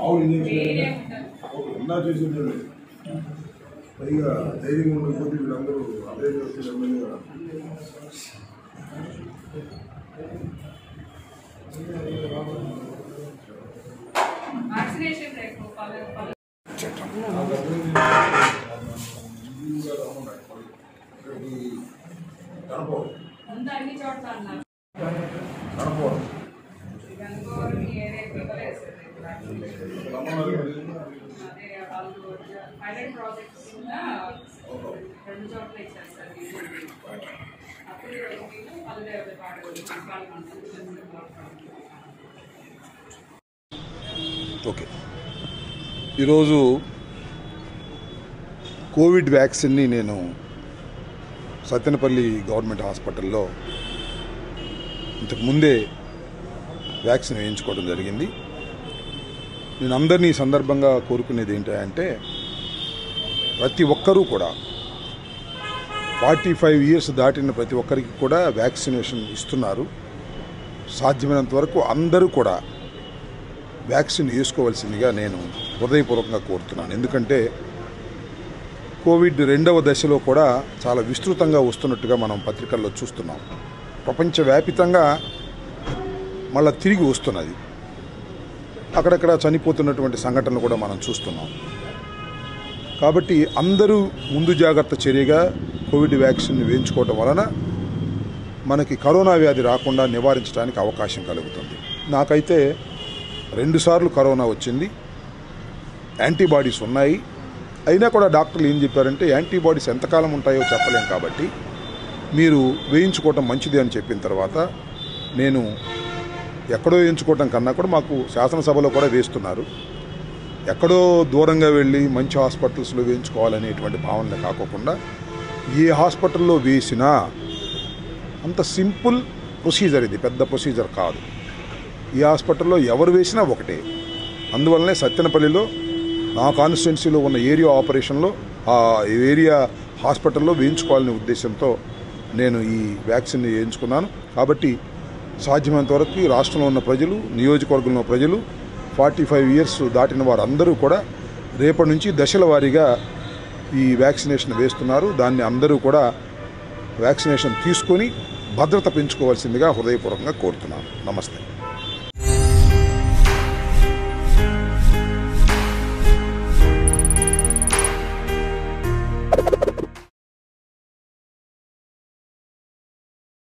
మామూలు ఇంజక్షన్ వేరే అయినా ఉంటుంది ఓకే ఉన్నా చేసిందే లేదు. పైగా ధైర్యంగా ఉండకపోతే వీళ్ళందరూ అదే వ్యక్తులు ఎమ్మెల్యే వ్యాక్సినేషన్ రేపు పలు పలు కనపడం ముందు అన్ని చోట్ల అన్నారు కనపడం గంగోరికి ఏరే ప్రిపరేషన్ అదే వాళ్ళు పైలట్ ప్రాజెక్ట్స్ కింద రెండు చోట్ల ఇచ్చారు సార్ బీజేపీ అప్పుడు వీళ్ళు పల్లె పాడు ఓకే ఈరోజు కోవిడ్ వ్యాక్సిన్ని నేను సత్తెనపల్లి గవర్నమెంట్ హాస్పిటల్లో ఇంతకు ముందే వ్యాక్సిన్ వేయించుకోవడం జరిగింది నేను అందరినీ ఈ సందర్భంగా కోరుకునేది ఏంటంటే ప్రతి ఒక్కరూ కూడా ఫార్టీ ఫైవ్ ఇయర్స్ దాటిన ప్రతి ఒక్కరికి కూడా వ్యాక్సినేషన్ ఇస్తున్నారు సాధ్యమైనంత వరకు అందరూ కూడా వ్యాక్సిన్ వేసుకోవాల్సిందిగా నేను హృదయపూర్వకంగా కోరుతున్నాను ఎందుకంటే కోవిడ్ రెండవ దశలో కూడా చాలా విస్తృతంగా వస్తున్నట్టుగా మనం పత్రికల్లో చూస్తున్నాం ప్రపంచవ్యాపితంగా మళ్ళా తిరిగి వస్తున్నది అక్కడక్కడ చనిపోతున్నటువంటి సంఘటనలు కూడా మనం చూస్తున్నాం కాబట్టి అందరూ ముందు జాగ్రత్త చర్యగా కోవిడ్ వ్యాక్సిన్ వేయించుకోవటం వలన మనకి కరోనా వ్యాధి రాకుండా నివారించడానికి అవకాశం కలుగుతుంది నాకైతే రెండుసార్లు కరోనా వచ్చింది యాంటీబాడీస్ ఉన్నాయి అయినా కూడా డాక్టర్లు ఏం చెప్పారంటే యాంటీబాడీస్ ఎంతకాలం ఉంటాయో చెప్పలేం కాబట్టి మీరు వేయించుకోవటం మంచిది అని చెప్పిన తర్వాత నేను ఎక్కడో వేయించుకోవటం కన్నా కూడా మాకు శాసనసభలో కూడా వేస్తున్నారు ఎక్కడో దూరంగా వెళ్ళి మంచి హాస్పిటల్స్లో వేయించుకోవాలనేటువంటి భావనలు కాకోకుండా ఏ హాస్పిటల్లో వేసినా అంత సింపుల్ ప్రొసీజర్ ఇది పెద్ద ప్రొసీజర్ కాదు ఈ హాస్పిటల్లో ఎవరు వేసినా ఒకటే అందువల్లనే సత్తెనపల్లిలో నా కాన్స్టిట్యున్సీలో ఉన్న ఏరియా ఆపరేషన్లో ఆ ఏరియా హాస్పిటల్లో వేయించుకోవాలనే ఉద్దేశంతో నేను ఈ వ్యాక్సిన్ వేయించుకున్నాను కాబట్టి సాధ్యమైనంత వరకు ఈ రాష్ట్రంలో ఉన్న ప్రజలు నియోజకవర్గంలో ఉన్న ప్రజలు ఫార్టీ ఫైవ్ ఇయర్స్ దాటిన వారందరూ కూడా రేపటి నుంచి దశల వారీగా ఈ వ్యాక్సినేషన్ వేస్తున్నారు దాన్ని అందరూ కూడా వ్యాక్సినేషన్ తీసుకొని భద్రత పెంచుకోవాల్సిందిగా హృదయపూర్వకంగా కోరుతున్నాను నమస్తే